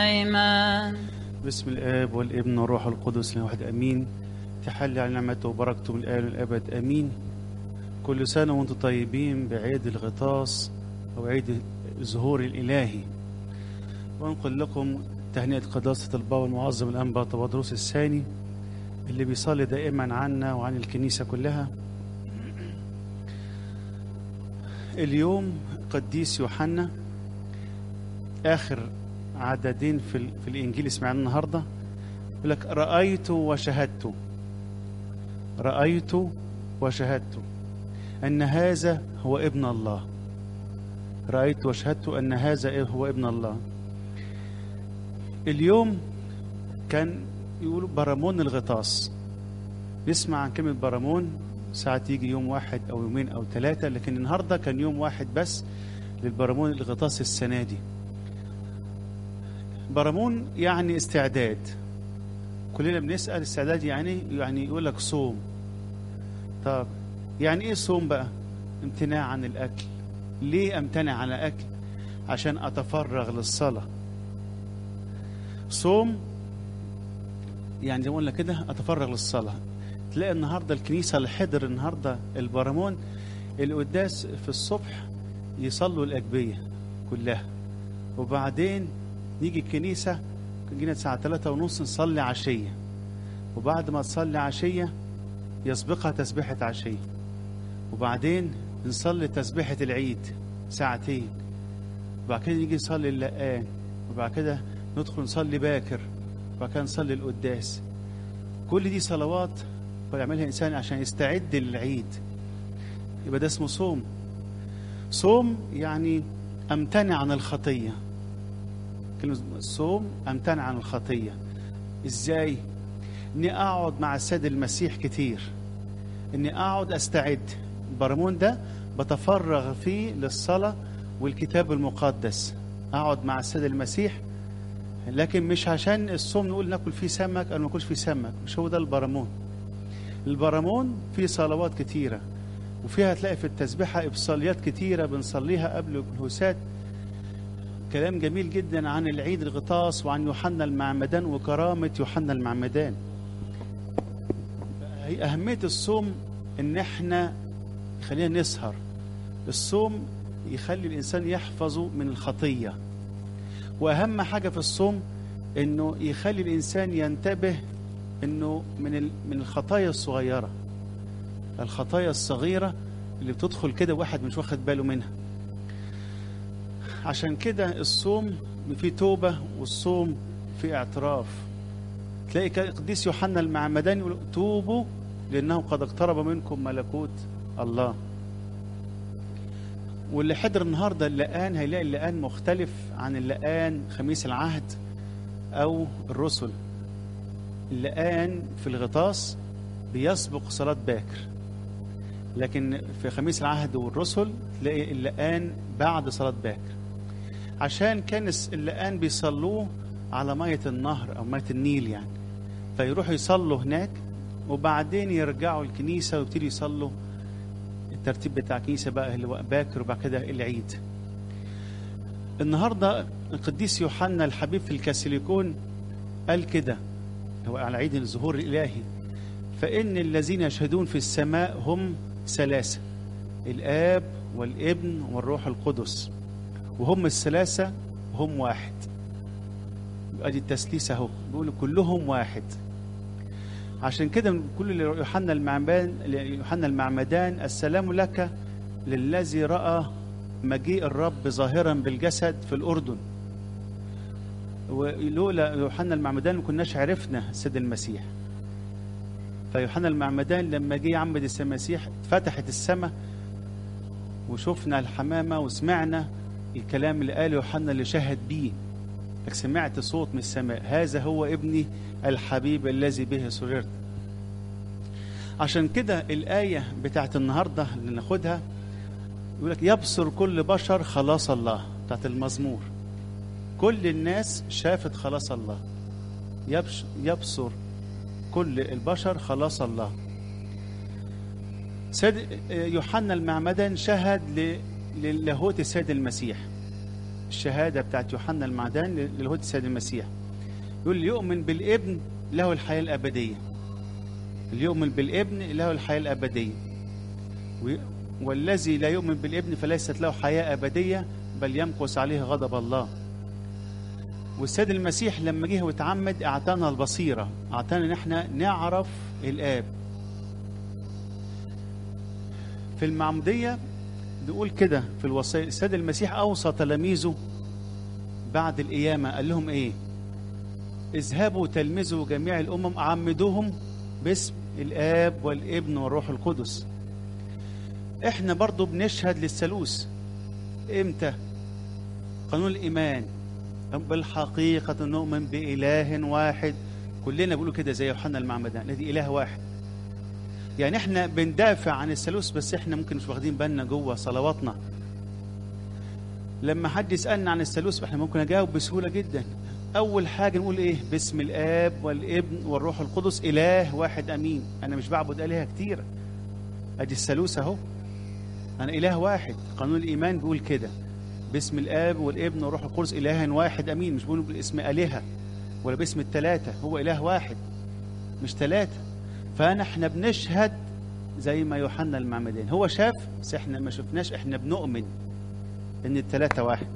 أيمن باسم الآب والابن والروح القدس لواحد أمين تحلي على نعمته وبركته من الآن والأبد أمين كل سنة وأنتم طيبين بعيد الغطاس أو عيد الظهور الإلهي وأنقل لكم تهنئة قداسة البابا المعظم الأنبا تبادروس الثاني اللي بيصلي دائما عنا وعن الكنيسة كلها اليوم قديس يوحنا آخر عددين في, ال- في الإنجيل سمعنا النهاردة يقول لك رأيت وشهدت رأيت وشهدت أن هذا هو ابن الله رأيت وشهدت أن هذا هو ابن الله اليوم كان يقولوا برامون الغطاس نسمع عن كلمة برامون ساعات يجي يوم واحد أو يومين أو ثلاثة لكن النهاردة كان يوم واحد بس للبرامون الغطاس السنة دي برامون يعني استعداد كلنا بنسأل استعداد يعني يعني يقول لك صوم طب يعني ايه صوم بقى امتناع عن الاكل ليه امتنع عن الاكل عشان اتفرغ للصلاه صوم يعني زي ما قلنا كده اتفرغ للصلاه تلاقي النهارده الكنيسه اللي حضر النهارده البرامون القداس في الصبح يصلوا الاجبيه كلها وبعدين نيجي الكنيسه جينا الساعه 3 ونص نصلي عشيه وبعد ما تصلي عشيه يسبقها تسبيحه عشيه وبعدين نصلي تسبيحه العيد ساعتين وبعد كده نيجي نصلي اللقان وبعد كده ندخل نصلي باكر وبعد كده نصلي القداس كل دي صلوات بيعملها الانسان عشان يستعد للعيد يبقى ده اسمه صوم صوم يعني امتنع عن الخطيه كلمه صوم امتنع عن الخطيه ازاي اني اقعد مع السيد المسيح كتير اني اقعد استعد البرمون ده بتفرغ فيه للصلاه والكتاب المقدس اقعد مع السيد المسيح لكن مش عشان الصوم نقول ناكل فيه سمك او ما ناكلش فيه سمك مش هو ده البرامون البرامون فيه صلوات كتيره وفيها هتلاقي في التسبيحه ابصاليات كتيره بنصليها قبل الهوسات كلام جميل جدا عن العيد الغطاس وعن يوحنا المعمدان وكرامه يوحنا المعمدان هي اهميه الصوم ان احنا خلينا نسهر الصوم يخلي الانسان يحفظه من الخطيه واهم حاجه في الصوم انه يخلي الانسان ينتبه انه من ال- من الخطايا الصغيره الخطايا الصغيره اللي بتدخل كده واحد مش واخد باله منها عشان كده الصوم فيه توبه والصوم فيه اعتراف تلاقي كده قديس يوحنا المعمدان يقول توبوا لانه قد اقترب منكم ملكوت الله واللي حضر النهارده اللقان هيلاقي اللقان مختلف عن اللقان خميس العهد او الرسل اللقان في الغطاس بيسبق صلاة باكر لكن في خميس العهد والرسل تلاقي اللقان بعد صلاة باكر عشان كان الس- اللقان بيصلوه على مية النهر أو مية النيل يعني فيروحوا يصلوا هناك وبعدين يرجعوا الكنيسة ويبتدوا يصلوا الترتيب بتاع الكنيسة بقى اللي هو باكر وبعد كده العيد النهاردة القديس يوحنا الحبيب في الكاثوليكون قال كده هو على عيد الظهور الإلهي فإن الذين يشهدون في السماء هم ثلاثة الآب والابن والروح القدس وهم الثلاثة هم واحد ادي التثليث اهو بيقولوا كلهم واحد عشان كده كل اللي يوحنا المعمدان يوحنا المعمدان السلام لك للذي راى مجيء الرب ظاهرا بالجسد في الاردن ولولا يوحنا المعمدان ما كناش عرفنا السيد المسيح فيوحنا المعمدان لما جه يعمد السيد المسيح فتحت السماء وشفنا الحمامه وسمعنا الكلام اللي قاله يوحنا اللي شهد بيه لك سمعت صوت من السماء هذا هو ابني الحبيب الذي به سررت عشان كده الآية بتاعت النهاردة اللي ناخدها يقول لك يبصر كل بشر خلاص الله بتاعت المزمور كل الناس شافت خلاص الله يبش يبصر كل البشر خلاص الله سيد يوحنا المعمدان شهد ل- للاهوت السيد المسيح الشهاده بتاعت يوحنا المعدان للهود السيد المسيح يقول اللي يؤمن بالابن له الحياه الابديه اللي يؤمن بالابن له الحياه الابديه و- والذي لا يؤمن بالابن فليست له حياه ابديه بل يمكث عليه غضب الله والسيد المسيح لما جه واتعمد اعطانا البصيره اعطانا ان احنا نعرف الاب في المعموديه بيقول كده في الوصيه السيد المسيح اوصى تلاميذه بعد القيامه قال لهم ايه اذهبوا تلمذوا جميع الامم عمدوهم باسم الاب والابن والروح القدس احنا برضو بنشهد للثالوث امتى قانون الايمان بالحقيقة نؤمن بإله واحد كلنا بيقولوا كده زي يوحنا المعمدان الذي إله واحد يعني احنا بندافع عن الثالوث بس احنا ممكن مش واخدين بالنا جوه صلواتنا لما حد يسألنا عن الثالوث احنا ممكن اجاوب بسهولة جدا أول حاجة نقول إيه باسم الآب والابن والروح القدس إله واحد أمين أنا مش بعبد آلهة كتيرة أدي الثالوث أهو أنا إله واحد قانون الإيمان بيقول كده باسم الاب والابن والروح القدس اله واحد امين مش بيقولوا باسم الهه ولا باسم الثلاثه هو اله واحد مش ثلاثه فانا احنا بنشهد زي ما يوحنا المعمدان هو شاف بس احنا ما شفناش احنا بنؤمن ان الثلاثه واحد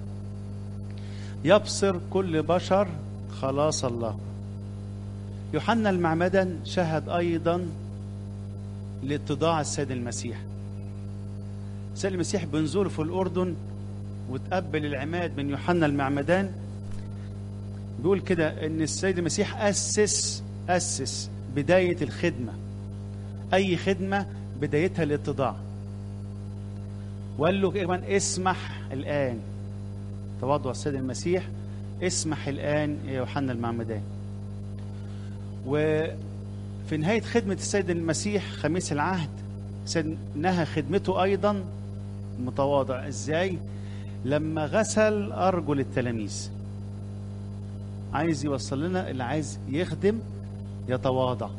يبصر كل بشر خلاص الله يوحنا المعمدان شهد ايضا لاتضاع السيد المسيح السيد المسيح بنزور في الاردن وتقبل العماد من يوحنا المعمدان بيقول كده ان السيد المسيح اسس اسس بدايه الخدمه اي خدمه بدايتها الاتضاع وقال له كمان اسمح الان تواضع السيد المسيح اسمح الان يا يوحنا المعمدان وفي نهايه خدمه السيد المسيح خميس العهد سيد نهى خدمته ايضا متواضع ازاي لما غسل ارجل التلاميذ عايز يوصل لنا اللي عايز يخدم يتواضع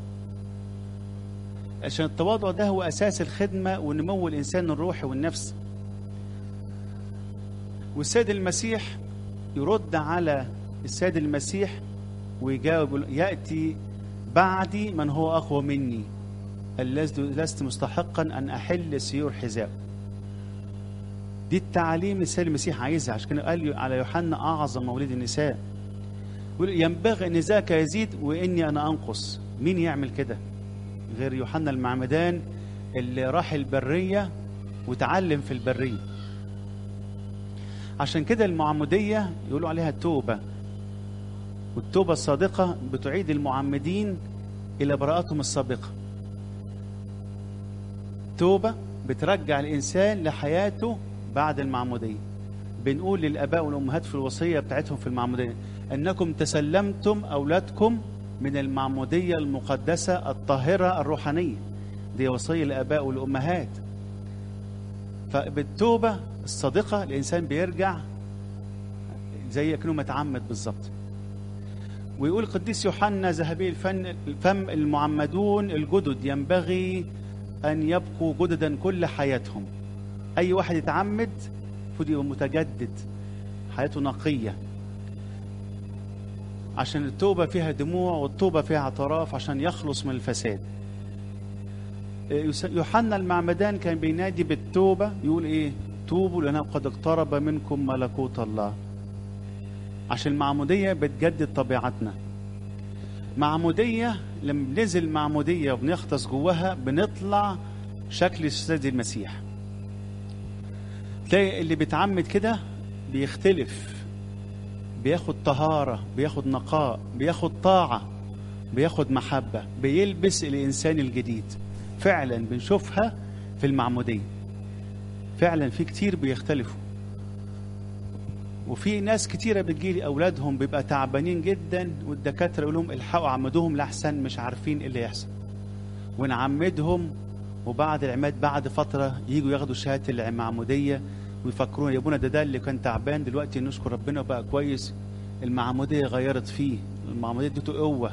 عشان التواضع ده هو اساس الخدمه ونمو الانسان الروحي والنفس والسيد المسيح يرد على السيد المسيح ويجاوب ياتي بعدي من هو اقوى مني لست مستحقا ان احل سيور حذاء دي التعاليم السيد المسيح عايزها عشان كده قال على يوحنا اعظم مولد النساء يقول ينبغي ان ذاك يزيد واني انا انقص مين يعمل كده غير يوحنا المعمدان اللي راح البريه وتعلم في البريه عشان كده المعموديه يقولوا عليها التوبه والتوبه الصادقه بتعيد المعمدين الى براءتهم السابقه توبه بترجع الانسان لحياته بعد المعمودية بنقول للآباء والأمهات في الوصية بتاعتهم في المعمودية أنكم تسلمتم أولادكم من المعمودية المقدسة الطاهرة الروحانية دي وصية الآباء والأمهات فبالتوبة الصادقة الإنسان بيرجع زي كأنه متعمد بالظبط ويقول القديس يوحنا ذهبي الفن الفم المعمدون الجدد ينبغي أن يبقوا جددا كل حياتهم اي واحد يتعمد المفروض يبقى متجدد حياته نقيه عشان التوبه فيها دموع والتوبه فيها اعتراف عشان يخلص من الفساد يوحنا المعمدان كان بينادي بالتوبه يقول ايه توبوا لانه قد اقترب منكم ملكوت الله عشان المعموديه بتجدد طبيعتنا معموديه لما بننزل معموديه وبنغطس جواها بنطلع شكل السيد المسيح تلاقي اللي بيتعمد كده بيختلف بياخد طهارة بياخد نقاء بياخد طاعة بياخد محبة بيلبس الإنسان الجديد فعلا بنشوفها في المعمودية فعلا في كتير بيختلفوا وفي ناس كتيرة بتجيلي أولادهم بيبقى تعبانين جدا والدكاترة يقول لهم الحقوا عمدوهم لأحسن مش عارفين إيه اللي يحصل ونعمدهم وبعد العماد بعد فترة يجوا ياخدوا شهادة المعمودية ويفكرون يا ابونا ده ده اللي كان تعبان دلوقتي نشكر ربنا بقى كويس المعمودية غيرت فيه المعمودية اديته قوة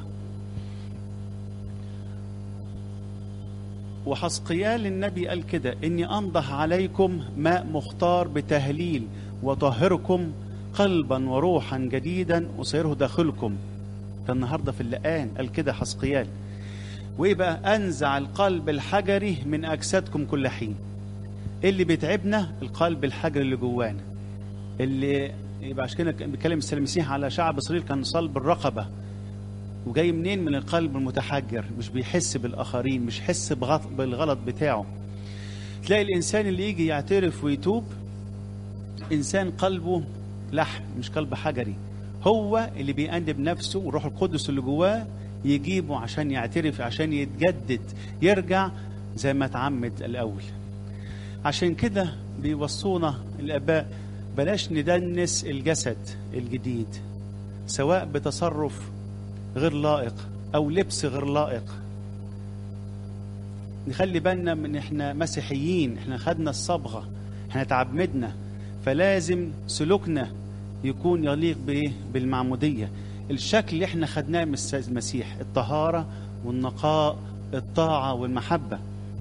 وحسقيال النبي قال كده إني أنضح عليكم ماء مختار بتهليل وطهركم قلبا وروحا جديدا أصيره داخلكم ده النهارده في اللقان قال كده حسقيال وايه بقى انزع القلب الحجري من اجسادكم كل حين إيه اللي بيتعبنا القلب الحجري اللي جوانا اللي يبقى عشان كده بيتكلم السيد المسيح على شعب اسرائيل كان صلب الرقبه وجاي منين من القلب المتحجر مش بيحس بالاخرين مش حس بغط- بالغلط بتاعه تلاقي الانسان اللي يجي يعترف ويتوب انسان قلبه لحم مش قلب حجري هو اللي بيأنب نفسه والروح القدس اللي جواه يجيبه عشان يعترف عشان يتجدد يرجع زي ما اتعمد الاول عشان كده بيوصونا الاباء بلاش ندنس الجسد الجديد سواء بتصرف غير لائق او لبس غير لائق نخلي بالنا من احنا مسيحيين احنا خدنا الصبغه احنا تعمدنا فلازم سلوكنا يكون يليق بايه بالمعموديه الشكل اللي احنا خدناه من السيد المسيح الطهاره والنقاء الطاعه والمحبه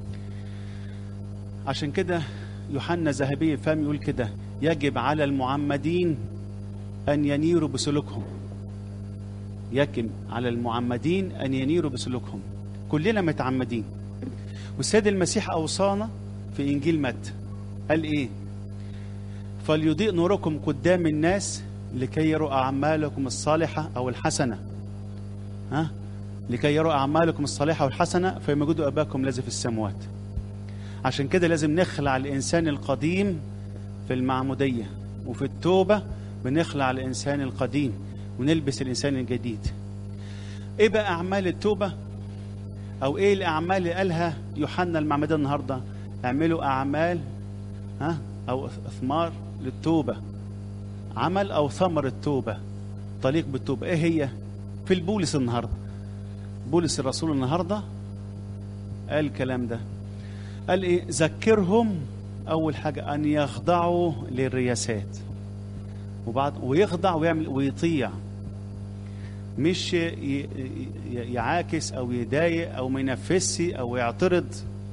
عشان كده يوحنا ذهبي الفم يقول كده يجب على المعمدين ان ينيروا بسلوكهم يجب على المعمدين ان ينيروا بسلوكهم كلنا متعمدين والسيد المسيح اوصانا في انجيل متى قال ايه فليضيء نوركم قدام الناس لكي يروا اعمالكم الصالحه او الحسنه ها لكي يروا اعمالكم الصالحه والحسنه فيمجدوا اباكم الذي في السماوات عشان كده لازم نخلع الانسان القديم في المعموديه وفي التوبه بنخلع الانسان القديم ونلبس الانسان الجديد ايه بقى اعمال التوبه او ايه الاعمال اللي قالها يوحنا المعمدان النهارده اعملوا اعمال ها او اثمار للتوبه عمل او ثمر التوبه طليق بالتوبه ايه هي في البولس النهارده بولس الرسول النهارده قال الكلام ده قال ايه ذكرهم اول حاجه ان يخضعوا للرياسات وبعد ويخضع ويعمل ويطيع مش ي- ي- ي- يعاكس او يضايق او ما ينفذش او يعترض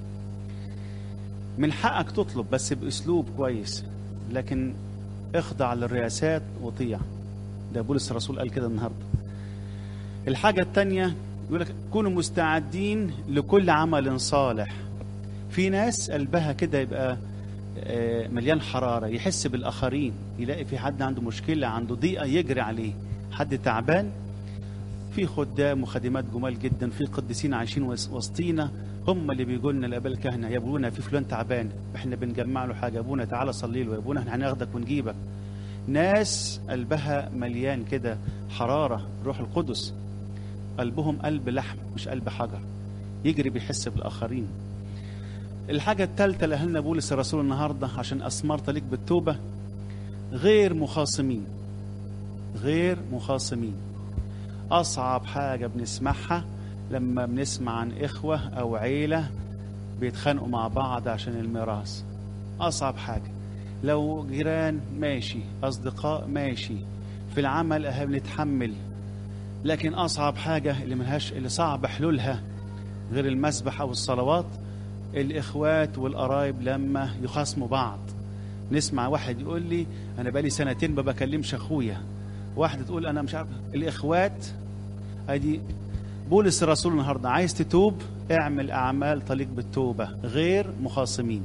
من حقك تطلب بس باسلوب كويس لكن اخضع للرياسات وطيع ده بولس الرسول قال كده النهارده الحاجه الثانيه يقول لك كونوا مستعدين لكل عمل صالح في ناس قلبها كده يبقى آه، مليان حراره يحس بالاخرين يلاقي في حد عنده مشكله عنده ضيقه يجري عليه حد تعبان في خدام وخادمات جمال جدا في قديسين عايشين وس- وسطينا هم اللي بيجوا لنا الاباء الكهنه يا ابونا في فلان تعبان احنا بنجمع له حاجه يا ابونا تعالى صلي له يا ابونا احنا هناخدك ونجيبك ناس قلبها مليان كده حراره روح القدس قلبهم قلب لحم مش قلب حجر يجري بيحس بالاخرين الحاجة الثالثة اللي أهلنا بولس الرسول النهاردة عشان أثمار تليق بالتوبة غير مخاصمين غير مخاصمين أصعب حاجة بنسمعها لما بنسمع عن إخوة أو عيلة بيتخانقوا مع بعض عشان الميراث أصعب حاجة لو جيران ماشي أصدقاء ماشي في العمل أهل بنتحمل لكن أصعب حاجة اللي ملهاش اللي صعب حلولها غير المسبح أو الصلوات الإخوات والقرايب لما يخاصموا بعض نسمع واحد يقول لي أنا بقالي سنتين ما بكلمش أخويا واحدة تقول أنا مش عارف الإخوات أدي بولس الرسول النهارده عايز تتوب اعمل أعمال تليق بالتوبة غير مخاصمين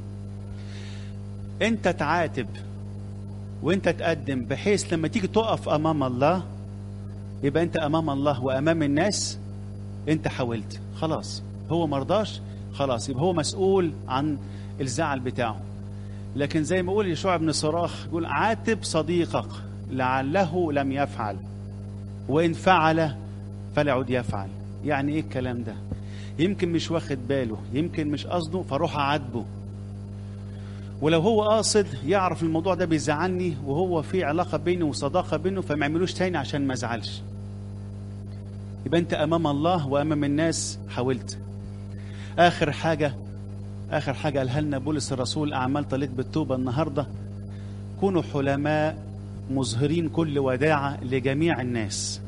أنت تعاتب وأنت تقدم بحيث لما تيجي تقف أمام الله يبقى أنت أمام الله وأمام الناس أنت حاولت خلاص هو مرضاش خلاص يبقى هو مسؤول عن الزعل بتاعه لكن زي ما يقول يشوع بن صراخ يقول عاتب صديقك لعله لم يفعل وإن فعل فلا يعود يفعل يعني ايه الكلام ده يمكن مش واخد باله يمكن مش قصده فاروح اعاتبه ولو هو قاصد يعرف الموضوع ده بيزعلني وهو في علاقه بيني وصداقه بينه فما يعملوش تاني عشان ما ازعلش يبقى انت امام الله وامام الناس حاولت اخر حاجه اخر حاجه قالها لنا بولس الرسول اعمال طليق بالتوبه النهارده كونوا حلماء مظهرين كل وداعه لجميع الناس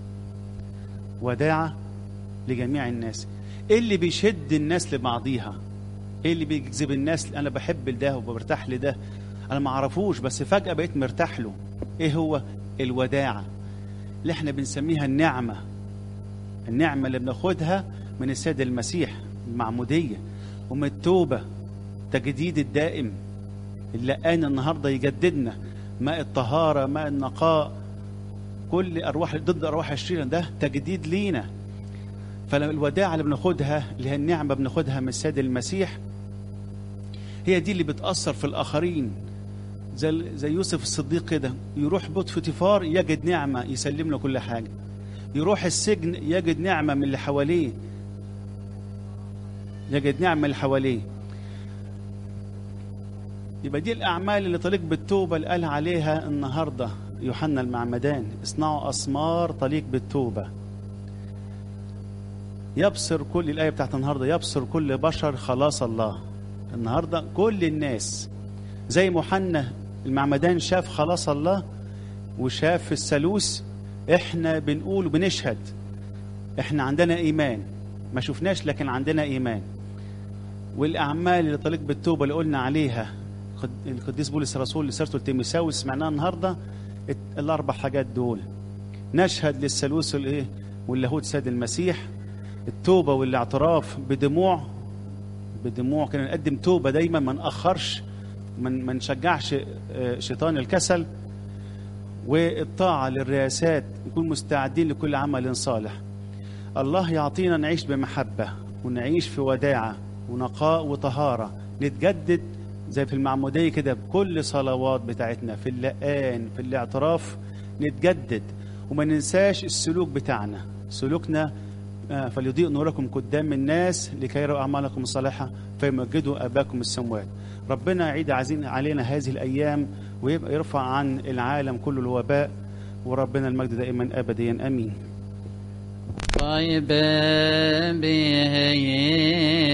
وداعه لجميع الناس ايه اللي بيشد الناس لبعضيها ايه اللي بيجذب الناس انا بحب ده وبرتاح لده انا ما اعرفوش بس فجاه بقيت مرتاح له ايه هو الوداعة اللي احنا بنسميها النعمة النعمة اللي بناخدها من السيد المسيح المعمودية ومن التوبة تجديد الدائم اللي آن النهاردة يجددنا ماء الطهارة ماء النقاء كل أرواح ضد أرواح الشريرة ده تجديد لينا فالوداعة اللي بناخدها اللي هي النعمة بناخدها من السيد المسيح هي دي اللي بتأثر في الآخرين زي زي يوسف الصديق كده يروح بيت فوتيفار يجد نعمة يسلم له كل حاجة يروح السجن يجد نعمة من اللي حواليه يجد نعمة من اللي حواليه يبقى دي الأعمال اللي طليق بالتوبة اللي قال عليها النهاردة يوحنا المعمدان اصنعوا أسمار طليق بالتوبة يبصر كل الآية بتاعت النهاردة يبصر كل بشر خلاص الله النهاردة كل الناس زي محنة المعمدان شاف خلاص الله وشاف الثالوث احنا بنقول وبنشهد احنا عندنا ايمان ما شفناش لكن عندنا ايمان والاعمال اللي طليق بالتوبه اللي قلنا عليها القديس بولس الرسول اللي سيرته لتيموساوس سمعناها النهارده الاربع حاجات دول نشهد للثالوث الايه واللاهوت سيد المسيح التوبه والاعتراف بدموع بدموع كنا نقدم توبه دايما ما ناخرش من ما نشجعش شيطان الكسل والطاعه للرئاسات نكون مستعدين لكل عمل صالح الله يعطينا نعيش بمحبه ونعيش في وداعه ونقاء وطهاره نتجدد زي في المعموديه كده بكل صلوات بتاعتنا في اللقان في الاعتراف نتجدد وما ننساش السلوك بتاعنا سلوكنا فليضيء نوركم قدام الناس لكي يروا اعمالكم الصالحه فيمجدوا اباكم السموات ربنا يعيد عزين علينا هذه الايام ويبقى يرفع عن العالم كله الوباء وربنا المجد دائما ابديا امين طيب به